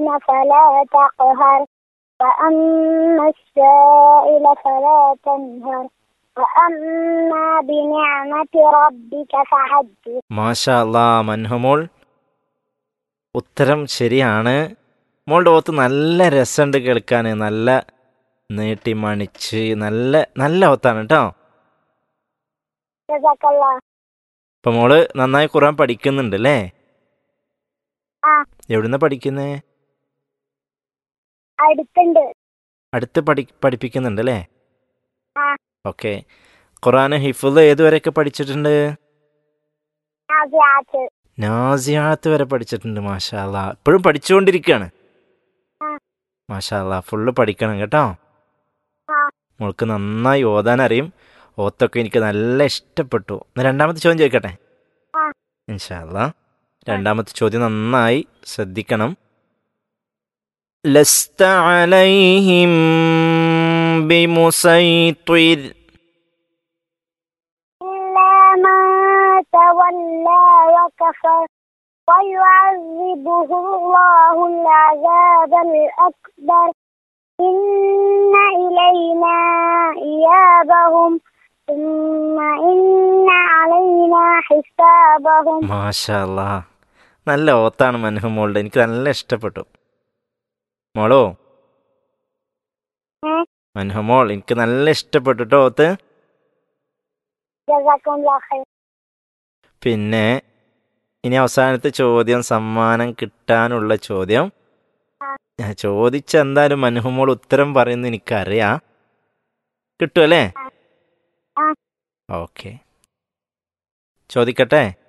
الدين فلا تقهر وأما السائل فلا تنهر وأما بنعمة ربك فحدث മാഷാ അല്ലാ മൻഹുമോൾ ഉത്തരം ശരിയാണ് മോളുടെ ഓത്ത് നല്ല രസമുണ്ട് കേൾക്കാൻ നല്ല നീട്ടി മണിച്ച് നല്ല നല്ല ഓത്താണ് കേട്ടോ جزاك الله ഇപ്പൊ മോള് നന്നായി ഖുറാൻ പഠിക്കുന്നുണ്ട് അല്ലേ ആ. എവിടുന്ന പഠിക്കുന്നേ അടുത്തുണ്ട് അടുത്ത് പഠി പഠിപ്പിക്കുന്നുണ്ട് അല്ലേ ആ. ഓക്കെ ഖുറാൻ ഹിഫുദ് ഏതുവരെയൊക്കെ പഠിച്ചിട്ടുണ്ട് നാസിയാത്ത് നാസിയാത്ത് വരെ പഠിച്ചിട്ടുണ്ട് മാഷാ അല്ലാ ഇപ്പോഴും പഠിച്ചുകൊണ്ടിരിക്കുകയാണ് ആ. മാഷാ അല്ലാ ഫുള്ള് പഠിക്കണം കേട്ടോ ആ. മോൾക്ക് നന്നായി ഓതാൻ അറിയും ഓത്തൊക്കെ എനിക്ക് നല്ല ഇഷ്ടപ്പെട്ടു എന്നാ രണ്ടാമത്തെ ചോദ്യം ചോദിക്കട്ടെ ആ. ഇൻഷാ അല്ലാ രണ്ടാമത്തെ ചോദ്യം നന്നായി ശ്രദ്ധിക്കണം ലസ്ത അലൈഹിം ബിമുസൈത്വിർ إلا من تولى وكفر ويعذبه الله العذاب الأكبر إن إلينا إيابهم ثم إن علينا حسابهم മാഷാ അല്ലാ നല്ല ഓത്താണ് മനഹു മോളുടെ എനിക്ക് നല്ല ഇഷ്ടപ്പെട്ടു മോളോ ഏ? മനഹു മോൾ എനിക്ക് നല്ല ഇഷ്ടപ്പെട്ടു കേട്ടോ ഓത്ത് جزاكم الله خير പിന്നെ ഇനി അവസാനത്തെ ചോദ്യം സമ്മാനം കിട്ടാനുള്ള ചോദ്യം ആ. ഞാൻ ചോദിച്ച എന്തായാലും മനഹുമോൾ ഉത്തരം പറയുന്നത് എനിക്കറിയാം കിട്ടുമല്ലേ ആ. ഓക്കെ ചോദിക്കട്ടെ